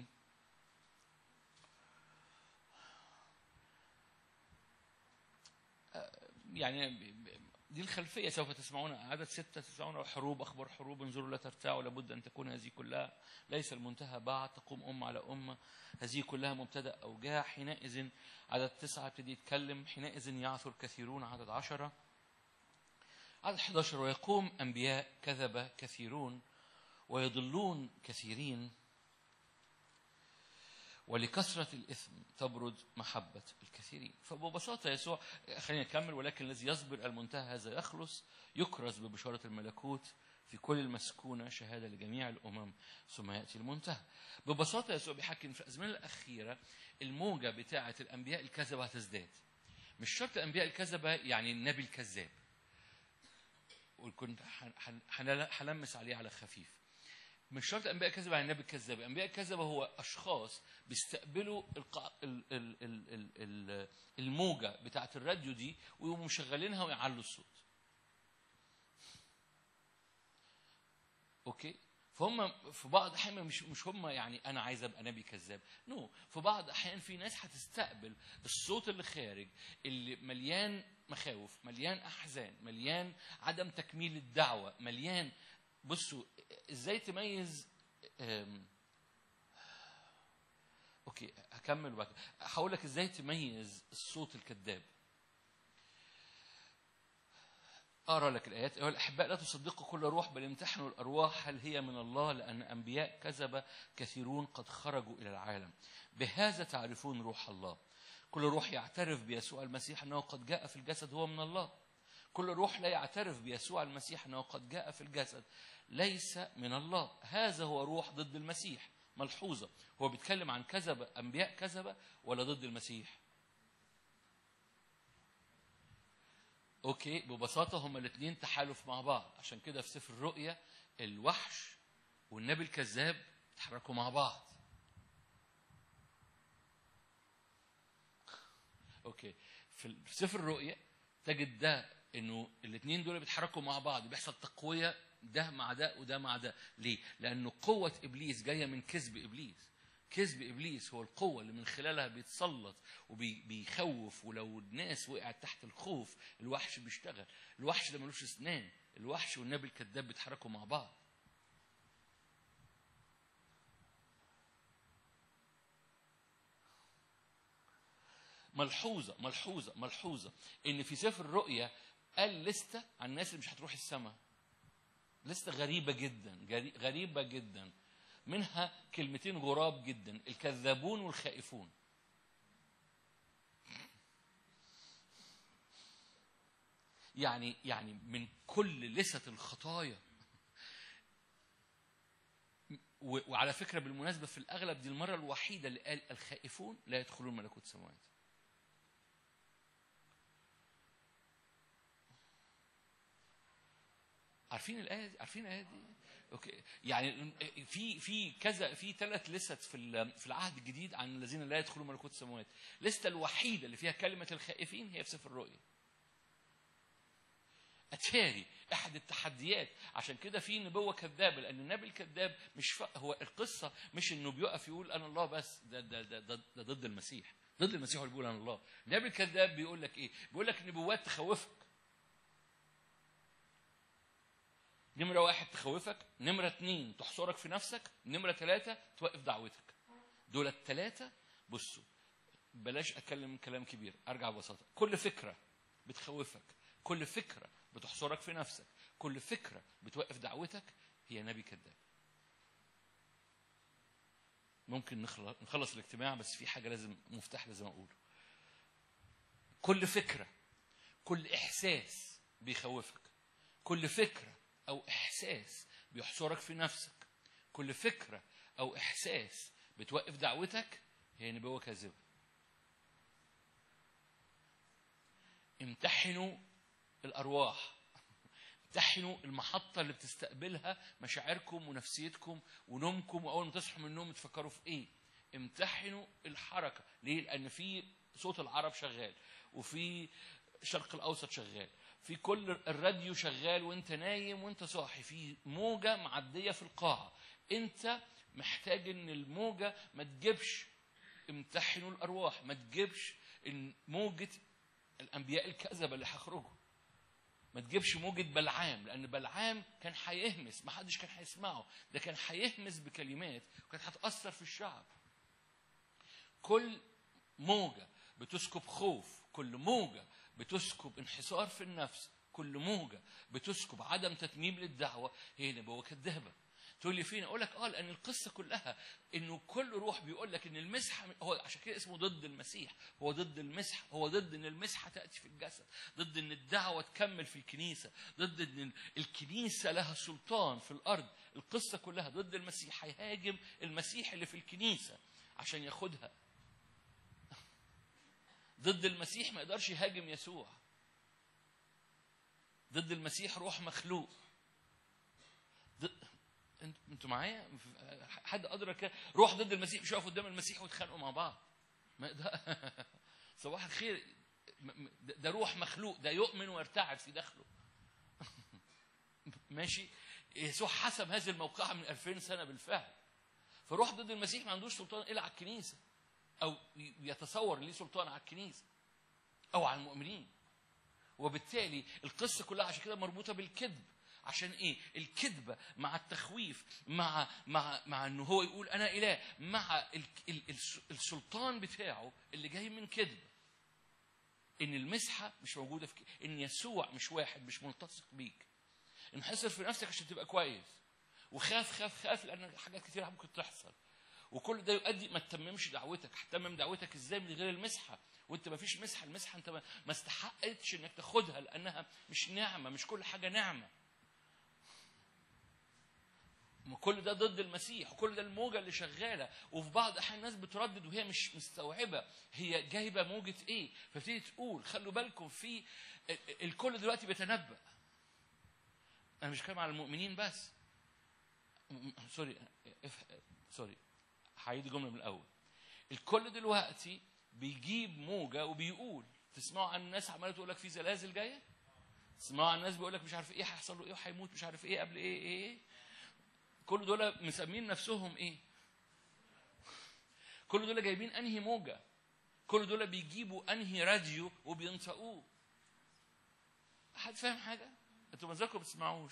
يعني دي الخلفية سوف تسمعون عدد ستة تسمعون حروب أخبار حروب انظروا لا ترتاعوا لابد أن تكون هذه كلها ليس المنتهى بعد تقوم أمة على أمة هذه كلها مبتدأ أوجاع حينئذ عدد تسعة ابتدي يتكلم حينئذ يعثر كثيرون عدد عشرة عدد 11 ويقوم أنبياء كذب كثيرون ويضلون كثيرين ولكثرة الإثم تبرد محبة الكثيرين فببساطة يسوع خلينا نكمل ولكن الذي يصبر المنتهى هذا يخلص يكرز ببشارة الملكوت في كل المسكونة شهادة لجميع الأمم ثم يأتي المنتهى ببساطة يسوع بيحكي إن في الأزمنة الأخيرة الموجة بتاعة الأنبياء الكذبة هتزداد مش شرط الأنبياء الكذبة يعني النبي الكذاب وكنت حن- حن- حن- هلمس عليه على خفيف مش شرط الانبياء كذبه عن النبي الكذاب الانبياء الكذبه هو اشخاص بيستقبلوا القا... ال... ال... ال... ال... ال... الموجه بتاعه الراديو دي ويقوموا مشغلينها ويعلوا الصوت اوكي فهم في بعض الاحيان مش مش هم يعني انا عايز ابقى نبي كذاب نو no. في بعض الاحيان في ناس هتستقبل الصوت اللي خارج اللي مليان مخاوف مليان احزان مليان عدم تكميل الدعوه مليان بصوا ازاي تميز أم، اوكي هكمل وبعد كده. هقول لك ازاي تميز الصوت الكذاب اقرا لك الايات ايها الاحباء لا تصدقوا كل روح بل امتحنوا الارواح هل هي من الله لان انبياء كذب كثيرون قد خرجوا الى العالم بهذا تعرفون روح الله كل روح يعترف بيسوع المسيح انه قد جاء في الجسد هو من الله كل روح لا يعترف بيسوع المسيح انه قد جاء في الجسد ليس من الله هذا هو روح ضد المسيح ملحوظه هو بيتكلم عن كذبه انبياء كذبه ولا ضد المسيح اوكي ببساطه هما الاثنين تحالف مع بعض عشان كده في سفر الرؤيا الوحش والنبي الكذاب اتحركوا مع بعض اوكي في سفر الرؤيا تجد ده انه الاثنين دول بيتحركوا مع بعض بيحصل تقويه ده مع ده وده مع ده ليه لانه قوه ابليس جايه من كذب ابليس كذب ابليس هو القوه اللي من خلالها بيتسلط وبيخوف ولو الناس وقعت تحت الخوف الوحش بيشتغل الوحش ده ملوش اسنان الوحش والنبي الكذاب بيتحركوا مع بعض ملحوظه ملحوظه ملحوظه ان في سفر الرؤيا قال لستة عن الناس اللي مش هتروح السماء لستة غريبة جدا جري- غريبة جدا منها كلمتين غراب جدا الكذابون والخائفون يعني يعني من كل لسة الخطايا و- وعلى فكرة بالمناسبة في الأغلب دي المرة الوحيدة اللي قال الخائفون لا يدخلون ملكوت السماوات عارفين الآية دي؟ عارفين الآية دي؟ اوكي يعني في في كذا في ثلاث لست في ال- في العهد الجديد عن الذين لا يدخلون ملكوت السماوات الليسته الوحيده اللي فيها كلمه الخائفين هي في سفر الرؤيا اتاري احد التحديات عشان كده في نبوه كذابه لان النبي الكذاب مش ف... هو القصه مش انه بيقف يقول انا الله بس ده ده ده, ده, ده ضد المسيح ضد المسيح هو اللي بيقول انا الله النبي الكذاب بيقول لك ايه بيقول لك نبوات تخوفك نمرة واحد تخوفك نمرة اتنين تحصرك في نفسك نمرة ثلاثة توقف دعوتك دول الثلاثة بصوا بلاش أتكلم كلام كبير أرجع ببساطة كل فكرة بتخوفك كل فكرة بتحصرك في نفسك كل فكرة بتوقف دعوتك هي نبي كذاب ممكن نخلص نخلص الاجتماع بس في حاجة لازم مفتاح لازم أقوله كل فكرة كل إحساس بيخوفك كل فكرة أو إحساس بيحصرك في نفسك كل فكرة او احساس بتوقف دعوتك هي نبوه كاذبه امتحنوا الارواح امتحنوا المحطة اللي بتستقبلها مشاعركم ونفسيتكم ونومكم وأول ما تصحوا من النوم تفكروا في إيه؟ امتحنوا الحركة، ليه؟ لأن في صوت العرب شغال وفي الشرق الأوسط شغال، في كل الراديو شغال وأنت نايم وأنت صاحي، في موجة معدية في القاعة، أنت محتاج إن الموجة ما تجيبش امتحنوا الأرواح، ما تجيبش إن موجة الأنبياء الكذبة اللي هيخرجوا. ما تجيبش موجة بلعام لأن بلعام كان هيهمس ما حدش كان هيسمعه ده كان هيهمس بكلمات وكانت هتأثر في الشعب كل موجة بتسكب خوف كل موجة بتسكب انحسار في النفس كل موجة بتسكب عدم تتميم للدعوة هي نبوة كذابة تقول لي فين اقول لك اه لان القصه كلها انه كل روح بيقول لك ان المسحه هو عشان كده اسمه ضد المسيح هو ضد المسحه هو ضد ان المسحه تاتي في الجسد ضد ان الدعوه تكمل في الكنيسه ضد ان الكنيسه لها سلطان في الارض القصه كلها ضد المسيح هيهاجم المسيح اللي في الكنيسه عشان ياخدها ضد المسيح ما يقدرش يهاجم يسوع ضد المسيح روح مخلوق انتوا معايا حد ادرك روح ضد المسيح مش يقفوا قدام المسيح ويتخانقوا مع بعض ما ده صباح الخير ده روح مخلوق ده يؤمن ويرتعد في داخله ماشي يسوع حسب هذه الموقعة من 2000 سنة بالفعل فروح ضد المسيح ما عندوش سلطان إلا على الكنيسة أو يتصور ليه سلطان على الكنيسة أو على المؤمنين وبالتالي القصة كلها عشان كده مربوطة بالكذب عشان ايه الكذبه مع التخويف مع مع مع انه هو يقول انا اله مع السلطان بتاعه اللي جاي من كذب ان المسحه مش موجوده في ك... ان يسوع مش واحد مش ملتصق بيك انحصر في نفسك عشان تبقى كويس وخاف خاف خاف لان حاجات كتير ممكن تحصل وكل ده يؤدي ما تتممش دعوتك هتتمم دعوتك ازاي من غير المسحه وانت ما فيش مسحه المسحه انت ما استحقتش انك تاخدها لانها مش نعمه مش كل حاجه نعمه كل ده ضد المسيح وكل ده الموجة اللي شغالة وفي بعض الأحيان الناس بتردد وهي مش مستوعبة هي جايبة موجة إيه فبتيجي تقول خلوا بالكم في الكل دلوقتي بيتنبأ أنا مش بتكلم على المؤمنين بس سوري سوري هعيد الجملة من الأول الكل دلوقتي بيجيب موجة وبيقول تسمعوا عن الناس عمالة تقول لك في زلازل جاية تسمعوا عن الناس بيقول لك مش عارف ايه هيحصل له ايه وهيموت مش عارف ايه قبل ايه ايه, إيه. كل دول مسمين نفسهم ايه كل دول جايبين انهي موجه كل دول بيجيبوا انهي راديو وبينطقوه حد فاهم حاجه انتوا مزاجكم بتسمعوش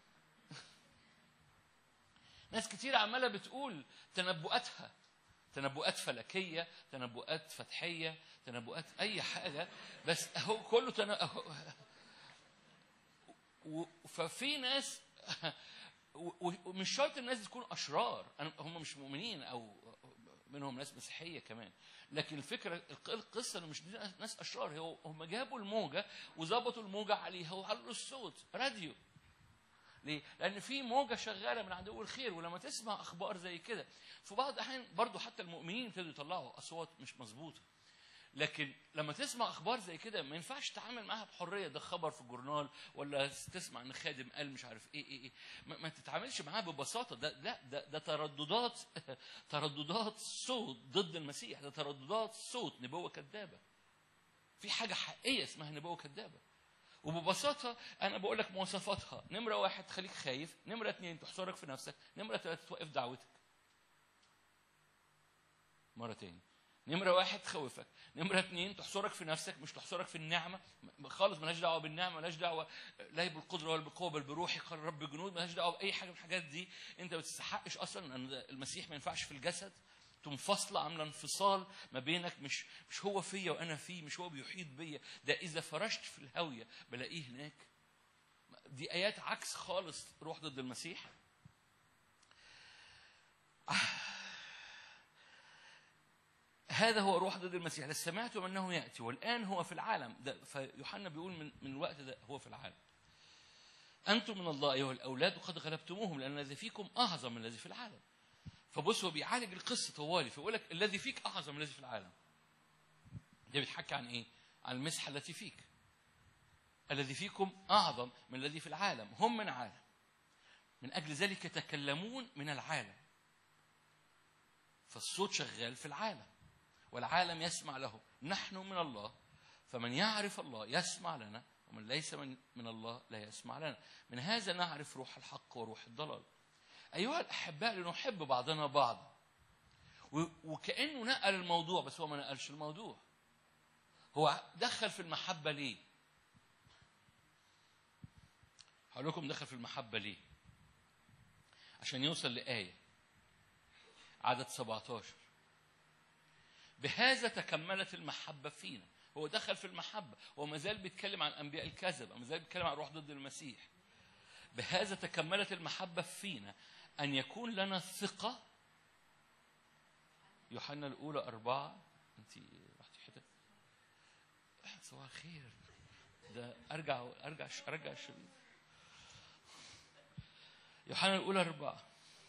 ناس كتير عماله بتقول تنبؤاتها تنبؤات فلكيه تنبؤات فتحيه تنبؤات اي حاجه بس اهو كله تن... أهو ففي ناس ومش شرط الناس تكون اشرار هم مش مؤمنين او منهم ناس مسيحيه كمان لكن الفكره القصه انه مش ناس اشرار هو هم جابوا الموجه وظبطوا الموجه عليها وعلوا الصوت راديو ليه؟ لأن في موجة شغالة من عدو الخير ولما تسمع أخبار زي كده في بعض الأحيان برضه حتى المؤمنين ابتدوا يطلعوا أصوات مش مظبوطة لكن لما تسمع اخبار زي كده ما ينفعش تتعامل معاها بحريه ده خبر في الجورنال ولا تسمع ان خادم قال مش عارف ايه ايه ايه ما, ما تتعاملش معاها ببساطه ده لا ده, ده ترددات ترددات صوت ضد المسيح ده ترددات صوت نبوه كذابه في حاجه حقيقيه اسمها نبوه كذابه وببساطة أنا بقول لك مواصفاتها نمرة واحد تخليك خايف نمرة اثنين تحصرك في نفسك نمرة ثلاثة توقف دعوتك مرة تاني نمرة واحد تخوفك نمرة اثنين تحصرك في نفسك مش تحصرك في النعمة خالص ملهاش دعوة بالنعمة ملهاش دعوة لا بالقدرة ولا بالقوة بل بروحي قال رب الجنود ملهاش دعوة بأي حاجة من الحاجات دي أنت ما تستحقش أصلا أن المسيح ما ينفعش في الجسد منفصلة عاملة انفصال ما بينك مش مش هو فيا وأنا فيه مش هو بيحيط بيا ده إذا فرشت في الهاوية بلاقيه هناك دي آيات عكس خالص روح ضد المسيح هذا هو روح ضد المسيح لست سمعتم انه ياتي والان هو في العالم ده فيوحنا بيقول من, من الوقت ده هو في العالم انتم من الله ايها الاولاد وقد غلبتموهم لان الذي فيكم اعظم من الذي في العالم فبص هو بيعالج القصه طوالي فيقول لك الذي فيك اعظم من الذي في العالم ده بيتحكي عن ايه عن المسحه التي فيك الذي فيكم اعظم من الذي في العالم هم من عالم من اجل ذلك يتكلمون من العالم فالصوت شغال في العالم والعالم يسمع له نحن من الله فمن يعرف الله يسمع لنا ومن ليس من, من الله لا يسمع لنا من هذا نعرف روح الحق وروح الضلال أيها الأحباء لنحب بعضنا بعضا و- وكأنه نقل الموضوع بس هو ما نقلش الموضوع هو دخل في المحبة ليه هقول لكم دخل في المحبة ليه عشان يوصل لآية عدد 17 بهذا تكملت المحبة فينا هو دخل في المحبة هو ما زال بيتكلم عن أنبياء الكذب ما زال بيتكلم عن روح ضد المسيح بهذا تكملت المحبة فينا أن يكون لنا ثقة يوحنا الأولى أربعة أنت رحتي حتة صباح الخير ده أرجع أرجع أرجع الشريط يوحنا الأولى أربعة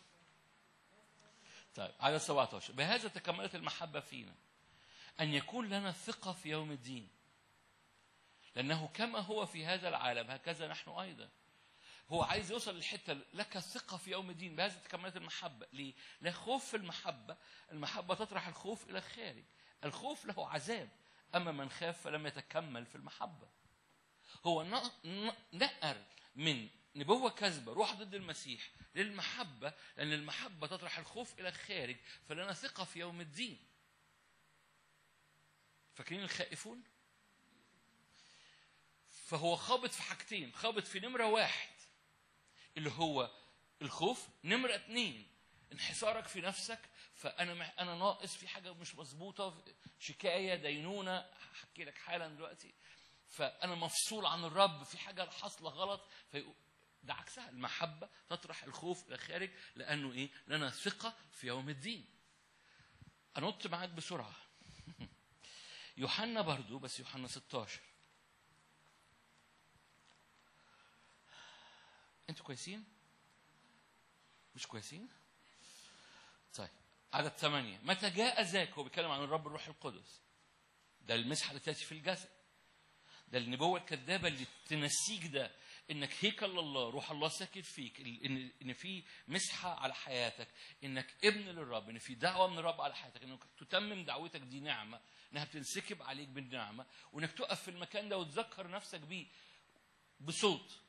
طيب عدد 17 بهذا تكملت المحبة فينا أن يكون لنا ثقة في يوم الدين لأنه كما هو في هذا العالم هكذا نحن أيضا هو عايز يوصل للحتة لك ثقة في يوم الدين بهذا تكملت المحبة ليه؟ لا خوف في المحبة المحبة تطرح الخوف إلى الخارج الخوف له عذاب أما من خاف فلم يتكمل في المحبة هو ن- ن- نقر من نبوة كذبة روح ضد المسيح للمحبة لأن المحبة تطرح الخوف إلى الخارج فلنا ثقة في يوم الدين فاكرين الخائفون فهو خابط في حاجتين خابط في نمرة واحد اللي هو الخوف نمرة اتنين انحسارك في نفسك فأنا مح... أنا ناقص في حاجة مش مظبوطة شكاية دينونة هحكي لك حالا دلوقتي فأنا مفصول عن الرب في حاجة حاصلة غلط في... ده عكسها المحبة تطرح الخوف إلى الخارج لأنه إيه؟ لنا ثقة في يوم الدين أنط معاك بسرعة يوحنا برضو بس يوحنا 16 انتوا كويسين؟ مش كويسين؟ طيب عدد ثمانية متى جاء ذاك هو بيتكلم عن الرب الروح القدس ده المسحة التي تأتي في الجسد ده النبوة الكذابة اللي تنسيك ده انك هيكل الله روح الله ساكن فيك ان ان في مسحه على حياتك انك ابن للرب ان في دعوه من الرب على حياتك انك تتمم دعوتك دي نعمه انها بتنسكب عليك بالنعمه وانك تقف في المكان ده وتذكر نفسك بيه بصوت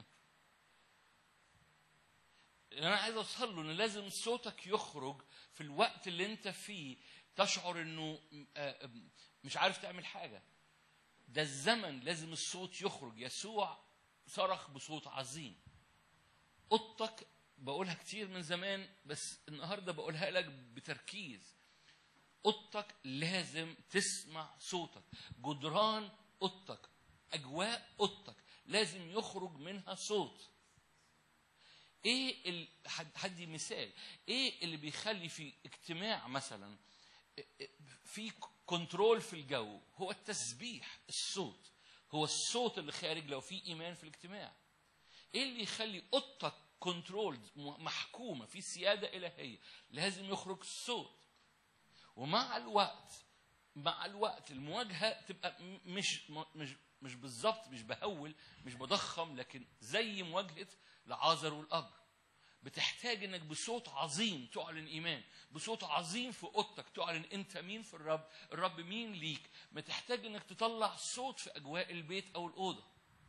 اللي انا عايز اوصل له ان لازم صوتك يخرج في الوقت اللي انت فيه تشعر انه آه، مش عارف تعمل حاجه ده الزمن لازم الصوت يخرج يسوع صرخ بصوت عظيم اوضتك بقولها كتير من زمان بس النهارده بقولها لك بتركيز اوضتك لازم تسمع صوتك جدران اوضتك اجواء اوضتك لازم يخرج منها صوت ايه ال... حد- هدي مثال ايه اللي بيخلي في اجتماع مثلا في كنترول في الجو هو التسبيح الصوت هو الصوت اللي خارج لو في ايمان في الاجتماع ايه اللي يخلي اوضتك كنترول محكومه في سياده الهيه لازم يخرج صوت ومع الوقت مع الوقت المواجهه تبقى م- مش م- مش مش بالظبط مش بهول مش بضخم لكن زي مواجهه لعازر والاب بتحتاج انك بصوت عظيم تعلن ايمان بصوت عظيم في اوضتك تعلن انت مين في الرب الرب مين ليك بتحتاج انك تطلع صوت في اجواء البيت او الاوضه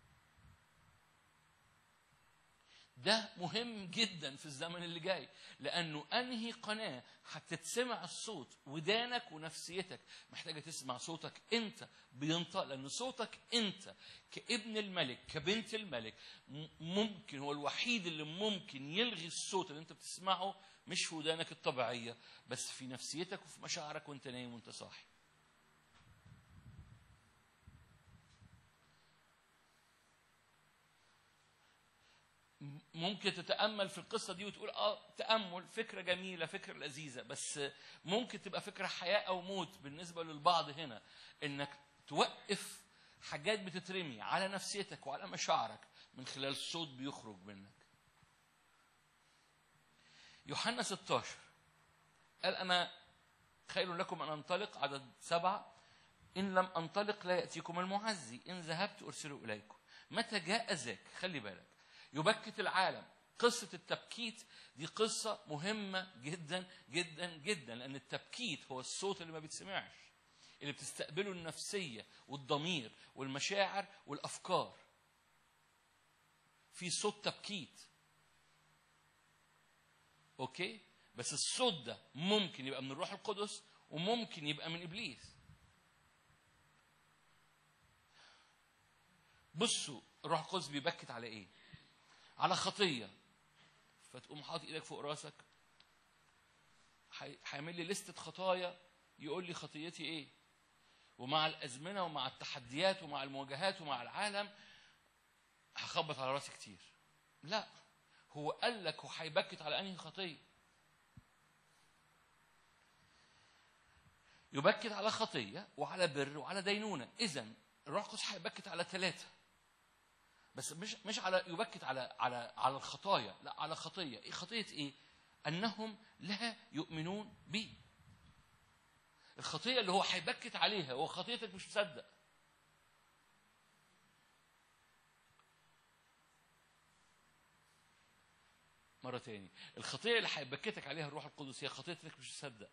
ده مهم جدا في الزمن اللي جاي لانه انهي قناه هتتسمع الصوت ودانك ونفسيتك محتاجه تسمع صوتك انت بينطق لان صوتك انت كابن الملك كبنت الملك م- ممكن هو الوحيد اللي ممكن يلغي الصوت اللي انت بتسمعه مش في ودانك الطبيعيه بس في نفسيتك وفي مشاعرك وانت نايم وانت صاحي ممكن تتامل في القصه دي وتقول اه تامل فكره جميله فكره لذيذه بس ممكن تبقى فكره حياه او موت بالنسبه للبعض هنا انك توقف حاجات بتترمي على نفسيتك وعلى مشاعرك من خلال صوت بيخرج منك يوحنا 16 قال انا خير لكم ان انطلق عدد سبعه ان لم انطلق لا ياتيكم المعزي ان ذهبت ارسله اليكم متى جاء ذاك خلي بالك يبكت العالم قصة التبكيت دي قصة مهمة جدا جدا جدا لأن التبكيت هو الصوت اللي ما بيتسمعش اللي بتستقبله النفسية والضمير والمشاعر والأفكار في صوت تبكيت أوكي بس الصوت ده ممكن يبقى من الروح القدس وممكن يبقى من إبليس بصوا الروح القدس بيبكت على ايه على خطيه فتقوم حاطط ايدك فوق راسك هي- هيعمل لي لستة خطايا يقول لي خطيتي ايه ومع الازمنه ومع التحديات ومع المواجهات ومع العالم هخبط على راسي كتير لا هو قال لك وهيبكت على انهي خطيه يبكت على خطيه وعلى بر وعلى دينونه اذا الروح القدس هيبكت على ثلاثه بس مش مش على يبكت على على على الخطايا لا على خطيه ايه خطيه ايه انهم لا يؤمنون بي الخطيه اللي هو هيبكت عليها هو خطيتك مش مصدق مرة تاني الخطية اللي هيبكتك عليها الروح القدس هي خطيتك مش مصدق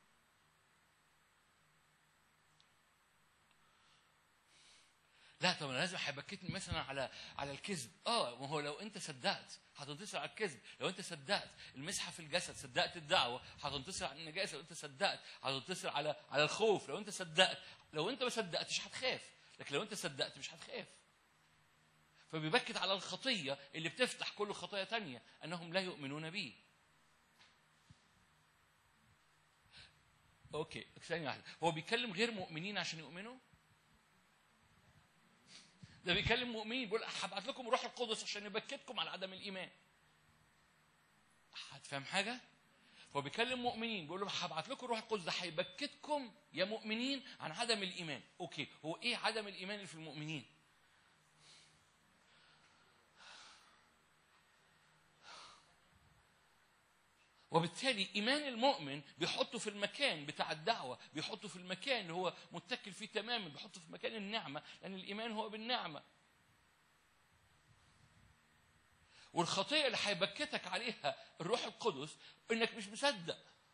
لا طب انا لازم هيبكتني مثلا على على الكذب اه ما هو لو انت صدقت هتنتصر على الكذب لو انت صدقت المسحه في الجسد صدقت الدعوه هتنتصر على النجاسه لو انت صدقت هتنتصر على على الخوف لو انت صدقت لو انت ما صدقتش هتخاف لكن لو انت صدقت مش هتخاف فبيبكت على الخطيه اللي بتفتح كل خطايا تانية انهم لا يؤمنون بي اوكي ثانيه واحده هو بيكلم غير مؤمنين عشان يؤمنوا ده بيكلم مؤمنين بيقول هبعت لكم روح القدس عشان يبكتكم على عدم الايمان هتفهم حاجه هو بيكلم مؤمنين بيقول لهم هبعت لكم روح القدس ده هيبكتكم يا مؤمنين عن عدم الايمان اوكي هو ايه عدم الايمان اللي في المؤمنين وبالتالي ايمان المؤمن بيحطه في المكان بتاع الدعوه بيحطه في المكان اللي هو متكل فيه تماما بيحطه في مكان النعمه لان الايمان هو بالنعمه والخطيه اللي هيبكتك عليها الروح القدس انك مش مصدق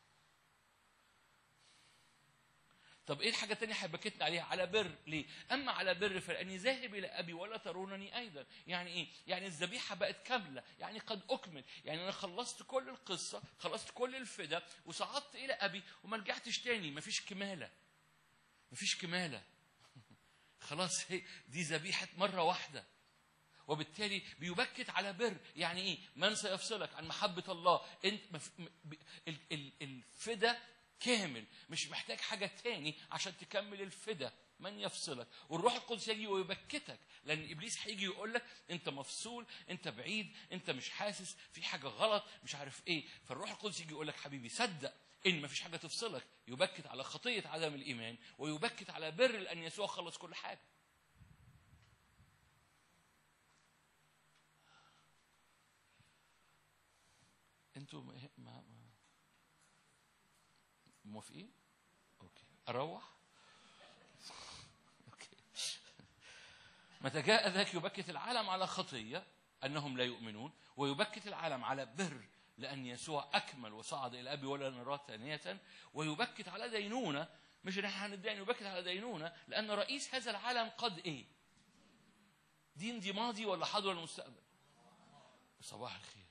طب ايه الحاجة التانية هيبكتني عليها؟ على بر، ليه؟ أما على بر فلأني ذاهب إلى أبي ولا ترونني أيضا، يعني إيه؟ يعني الذبيحة بقت كاملة، يعني قد أكمل، يعني أنا خلصت كل القصة، خلصت كل الفدا، وصعدت إلى أبي وما رجعتش تاني، مفيش كمالة. مفيش كمالة. خلاص هي دي ذبيحة مرة واحدة. وبالتالي بيبكت على بر يعني ايه من سيفصلك عن محبه الله انت مف... م... ب... ال... ال... الفدا كامل مش محتاج حاجه تاني عشان تكمل الفدا من يفصلك والروح القدس يجي ويبكتك لان ابليس هيجي يقول لك انت مفصول انت بعيد انت مش حاسس في حاجه غلط مش عارف ايه فالروح القدس يجي يقول لك حبيبي صدق ان مفيش حاجه تفصلك يبكت على خطيه عدم الايمان ويبكت على بر لان يسوع خلص كل حاجه انتوا ما ما ما- موافقين؟ اوكي اروح؟ اوكي متى جاء ذاك يبكت العالم على خطيه انهم لا يؤمنون ويبكت العالم على بر لان يسوع اكمل وصعد الى ابي ولا نراه ثانيه ويبكت على دينونه مش ان احنا هندعي يبكت على دينونه لان رئيس هذا العالم قد ايه؟ دين دي ماضي ولا حاضر ولا مستقبل؟ صباح الخير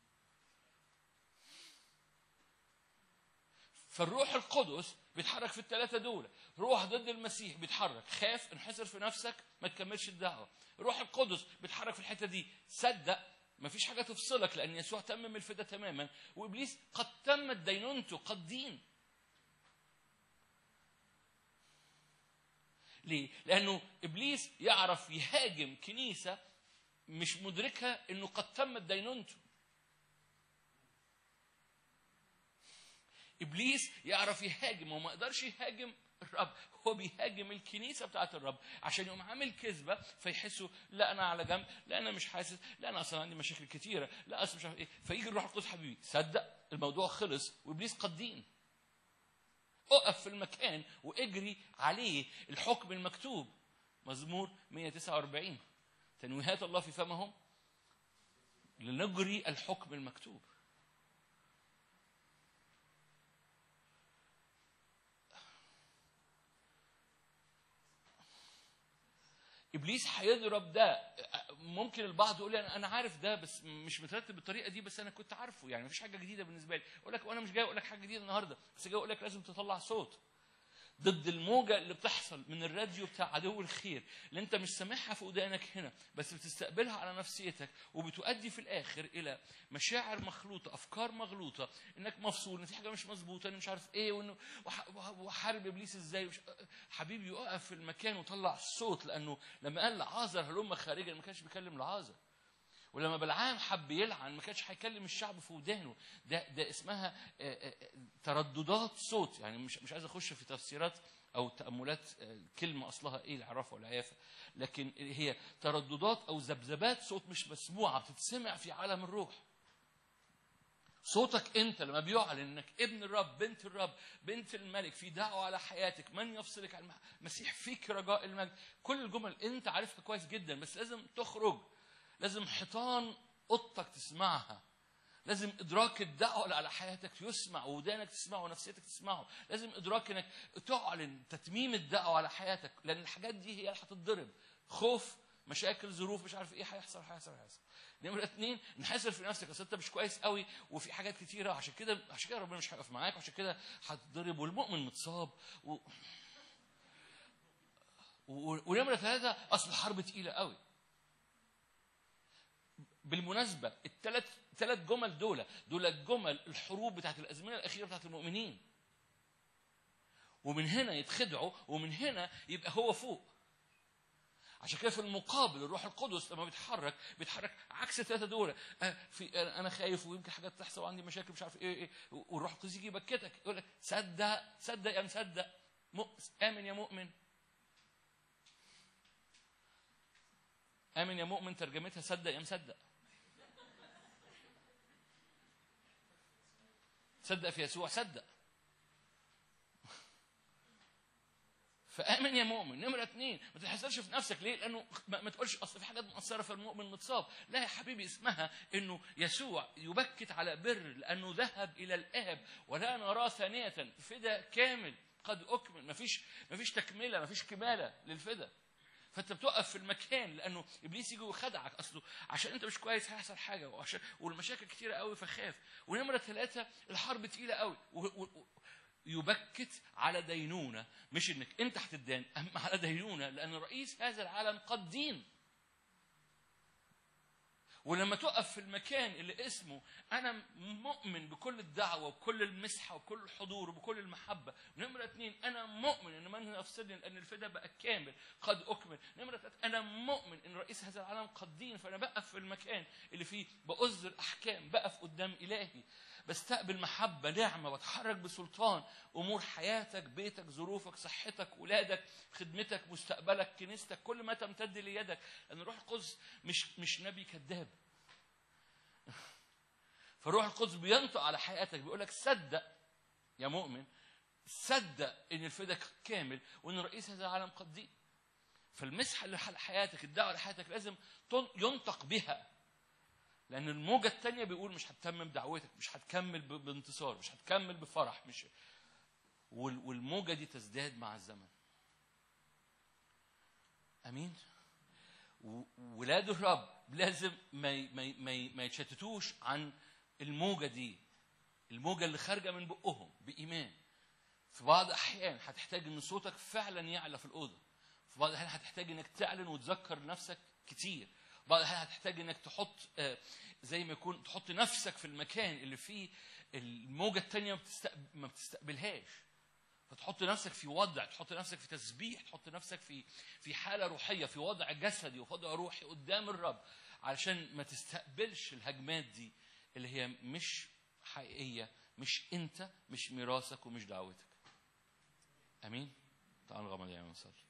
فالروح القدس بيتحرك في الثلاثة دول روح ضد المسيح بيتحرك خاف انحصر في نفسك ما تكملش الدعوة روح القدس بيتحرك في الحتة دي صدق ما فيش حاجة تفصلك لأن يسوع تمم الفدا تماما وإبليس قد تمت دينونته قد دين ليه؟ لأنه إبليس يعرف يهاجم كنيسة مش مدركة إنه قد تمت دينونته ابليس يعرف يهاجم وما يقدرش يهاجم الرب هو بيهاجم الكنيسه بتاعت الرب عشان يقوم عامل كذبه فيحسوا لا انا على جنب لا انا مش حاسس لا انا اصلا عندي مشاكل كتيره لا اصلا مش عارف ايه فيجي الروح القدس حبيبي صدق الموضوع خلص وابليس قد دين اقف في المكان واجري عليه الحكم المكتوب مزمور 149 تنويهات الله في فمهم لنجري الحكم المكتوب ابليس هيضرب ده ممكن البعض يقول لي انا أنا عارف ده بس مش مترتب بالطريقه دي بس انا كنت عارفه يعني مفيش حاجه جديده بالنسبه لي اقول لك وانا مش جاي اقول لك حاجه جديده النهارده بس جاي اقول لك لازم تطلع صوت ضد الموجة اللي بتحصل من الراديو بتاع عدو الخير اللي انت مش سامعها في ودانك هنا بس بتستقبلها على نفسيتك وبتؤدي في الاخر الى مشاعر مخلوطة افكار مغلوطة انك مفصول ان في حاجة مش مظبوطة انا مش عارف ايه وانه وح- وح- وحارب ابليس ازاي وش... حبيبي اقف في المكان وطلع الصوت لانه لما قال لعازر هلم خارجا ما كانش بيكلم لعازر ولما بلعام حب يلعن ما كانش هيكلم الشعب في ودانه ده ده اسمها آه، آه، آه، ترددات صوت يعني مش مش عايز اخش في تفسيرات او تاملات آه، الكلمه اصلها ايه العرافه والعيافه لكن هي ترددات او ذبذبات صوت مش مسموعه بتتسمع في عالم الروح صوتك انت لما بيعلن انك ابن الرب بنت الرب بنت الملك في دعوه على حياتك من يفصلك عن المح- المسيح فيك رجاء المجد كل الجمل انت عارفها كويس جدا بس لازم تخرج لازم حيطان اوضتك تسمعها لازم ادراك الدعوه اللي على حياتك يسمع ودانك تسمعه ونفسيتك تسمعه لازم ادراك انك تعلن تتميم الدعوه على حياتك لان الحاجات دي هي اللي هتتضرب خوف مشاكل ظروف مش عارف ايه هيحصل هيحصل هيحصل نمرة اتنين انحسر في نفسك اصل انت مش كويس قوي وفي حاجات كتيره عشان كده عشان كده ربنا مش هيقف معاك وعشان كده هتتضرب والمؤمن متصاب و... و... ونمرة ثلاثة أصل الحرب تقيلة قوي بالمناسبة الثلاث ثلاث جمل دول دول الجمل الحروب بتاعت الأزمنة الأخيرة بتاعت المؤمنين ومن هنا يتخدعوا ومن هنا يبقى هو فوق عشان كده في المقابل الروح القدس لما بيتحرك بيتحرك عكس الثلاثه دول آه، في آه، انا خايف ويمكن حاجات تحصل وعندي مشاكل مش عارف ايه ايه والروح القدس يجي يبكتك يقول لك صدق صدق يا مصدق مؤ- امن يا مؤمن امن يا مؤمن ترجمتها صدق يا مصدق صدق في يسوع صدق فامن يا مؤمن نمره اثنين ما تحسرش في نفسك ليه لانه ما, ما تقولش اصل في حاجات مؤثره في المؤمن متصاب لا يا حبيبي اسمها انه يسوع يبكت على بر لانه ذهب الى الاب ولا نراه ثانيه فدا كامل قد اكمل ما فيش ما فيش تكمله ما فيش كماله للفدا فانت بتقف في المكان لانه ابليس يجي ويخدعك اصله عشان انت مش كويس هيحصل حاجه وعشان والمشاكل كتيره قوي فخاف ونمره ثلاثه الحرب تقيله قوي و- و- و- يبكت على دينونه مش انك انت هتدان اما على دينونه لان رئيس هذا العالم قد دين ولما تقف في المكان اللي اسمه انا مؤمن بكل الدعوه وبكل المسحه وبكل الحضور وبكل المحبه نمره اثنين انا مؤمن ان من يفصلني لان الفدا بقى كامل قد اكمل نمره ثلاثه انا مؤمن ان رئيس هذا العالم قد دين فانا بقف في المكان اللي فيه باصدر احكام بقف قدام الهي بستقبل محبة نعمة بتحرك بسلطان أمور حياتك بيتك ظروفك صحتك ولادك خدمتك مستقبلك كنيستك كل ما تمتد ليدك لأن الروح القدس مش مش نبي كذاب فالروح القدس بينطق على حياتك بيقول لك صدق يا مؤمن صدق ان الفدا كامل وان رئيس هذا العالم قد دين فالمسحه اللي على حياتك الدعوه لحياتك لازم تن- ينطق بها لان الموجه الثانيه بيقول مش هتتمم دعوتك مش هتكمل ب- بانتصار مش هتكمل بفرح مش وال- والموجه دي تزداد مع الزمن امين و- ولاد الرب لازم ما ي- ما ي- ما ي- ما يتشتتوش عن الموجه دي الموجه اللي خارجه من بقهم بايمان في بعض الاحيان هتحتاج ان صوتك فعلا يعلى في الاوضه في بعض الاحيان هتحتاج انك تعلن وتذكر نفسك كتير بعض الاحيان هتحتاج انك تحط آه، زي ما يكون تحط نفسك في المكان اللي فيه الموجه الثانيه ما بتستقب- ما بتستقبلهاش فتحط نفسك في وضع تحط نفسك في تسبيح تحط نفسك في في حاله روحيه في وضع جسدي وفي وضع روحي قدام الرب علشان ما تستقبلش الهجمات دي اللي هي مش حقيقيه مش انت مش ميراثك ومش دعوتك امين تعالوا نغمض عينينا ونصلي